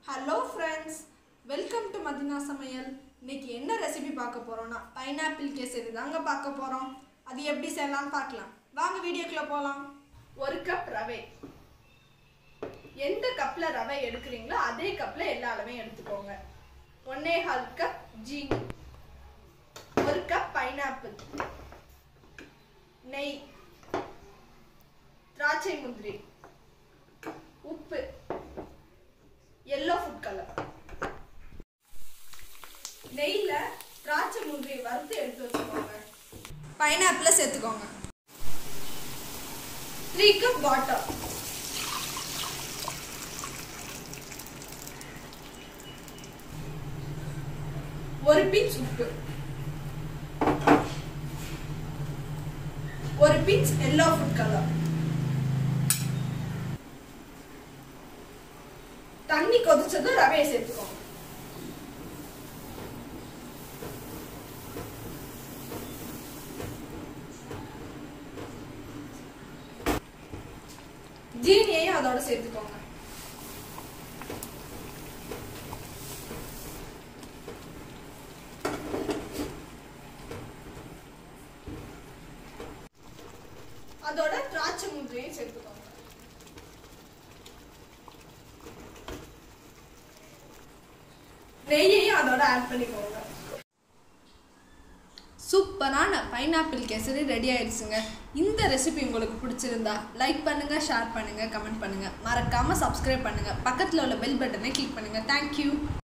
hello friends welcome to Madina சமையல் இன்னைக்கு என்ன ரெசிபி பார்க்க போறோம்னா பைனாப்பிள் கேசரி தாங்க பார்க்க போறோம் அது எப்படி செய்யலாம்னு பார்க்கலாம் வாங்க வீடியோக்குள்ள போகலாம் ஒரு கப் ரவை எந்த கப்ல ரவை எடுக்கிறீங்களோ அதே கப்ல எல்லா அளவையும் எடுத்துக்கோங்க ஒன்னே கால் கப் ஜீனி ஒரு கப் பைனாப்பிள் நெய் திராட்சை முந்திரி உப்பு எல்லோ ஃபுட் கலர் நெய்ல திராட்சை முந்திரி வறுத்து எடுத்து வச்சுக்கோங்க பைனாப்பிள சேர்த்துக்கோங்க த்ரீ கப் வாட்டர் ஒரு பிஞ்ச் உப்பு ஒரு பிஞ்ச் எல்லோ ஃபுட் கலர் தண்ணி கொதிச்சதும் ரவையை சேர்த்துக்கோங்க ஜீனியையும் அதோட சேர்த்துக்கோங்க அதோட திராட்சை முந்திரியும் சேர்த்துக்கோங்க நெய்யையும் அதோட ஆட் பண்ணிக்கோங்க சூப்பரான பைனாப்பிள் கேசரி ரெடி ஆயிடுச்சுங்க இந்த ரெசிபி உங்களுக்கு பிடிச்சிருந்தா லைக் பண்ணுங்க ஷேர் பண்ணுங்க கமெண்ட் பண்ணுங்க மறக்காம சப்ஸ்கிரைப் பண்ணுங்க பக்கத்தில் உள்ள பெல் பட்டனை கிளிக் பண்ணுங்க தேங்க்யூ